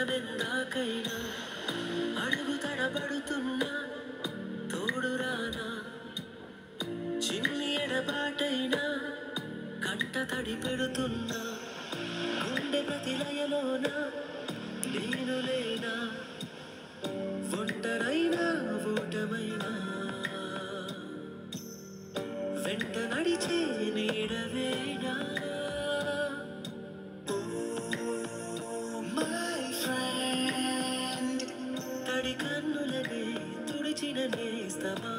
రానెందాకైనా అడుగు తడబడుతున్నా తోడు రానా చిన్ని ఎడబాటైనా కంట తడి పెడుతున్నా గుండె ప్రతిలయలోన నేను లేనా ఒంటరైనా ఓటమైనా వెంట నడిచే నీడవేనా మై ఫ్రెండ్ తడి కన్నులనే తుడిచిన నేస్తమా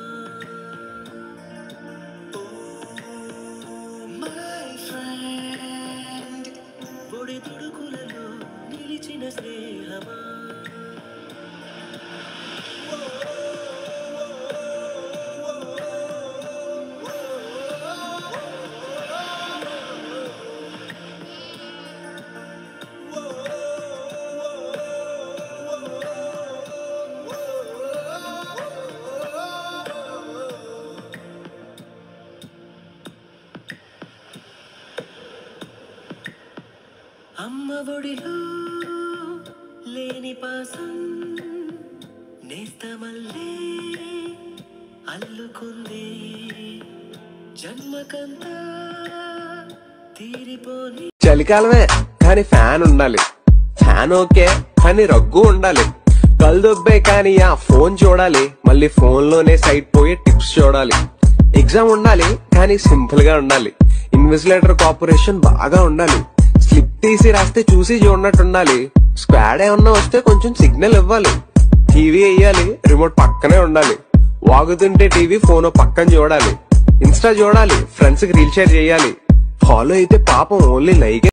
మై ఫ్రెండ్ పొడి తుడుకులలో నిలిచిన స్నేహమా అమ్మ ఒడిలో లేని పాసం నేస్తమల్లే అల్లుకుంది జన్మకంతా తీరిపోని చలికాలమే కానీ ఫ్యాన్ ఉండాలి ఫ్యాన్ ఓకే కానీ రగ్గు ఉండాలి కల్దొబ్బే కానీ ఆ ఫోన్ చూడాలి మళ్ళీ ఫోన్ లోనే సైట్ పోయి టిప్స్ చూడాలి ఎగ్జామ్ ఉండాలి కానీ సింపుల్ గా ఉండాలి ఇన్విజిలేటర్ కార్పొరేషన్ బాగా ఉండాలి స్లిప్ తీసి రాస్తే చూసి చూడనట్టు ఉండాలి స్క్వాడ్ ఏమన్నా వస్తే కొంచెం సిగ్నల్ ఇవ్వాలి టీవీ వేయాలి రిమోట్ పక్కనే ఉండాలి వాగుతుంటే టీవీ ఫోన్ పక్కన చూడాలి ఇన్స్టా చూడాలి ఫ్రెండ్స్ కి రీల్ షేర్ చేయాలి ఫాలో అయితే పాపం ఓన్లీ లైక్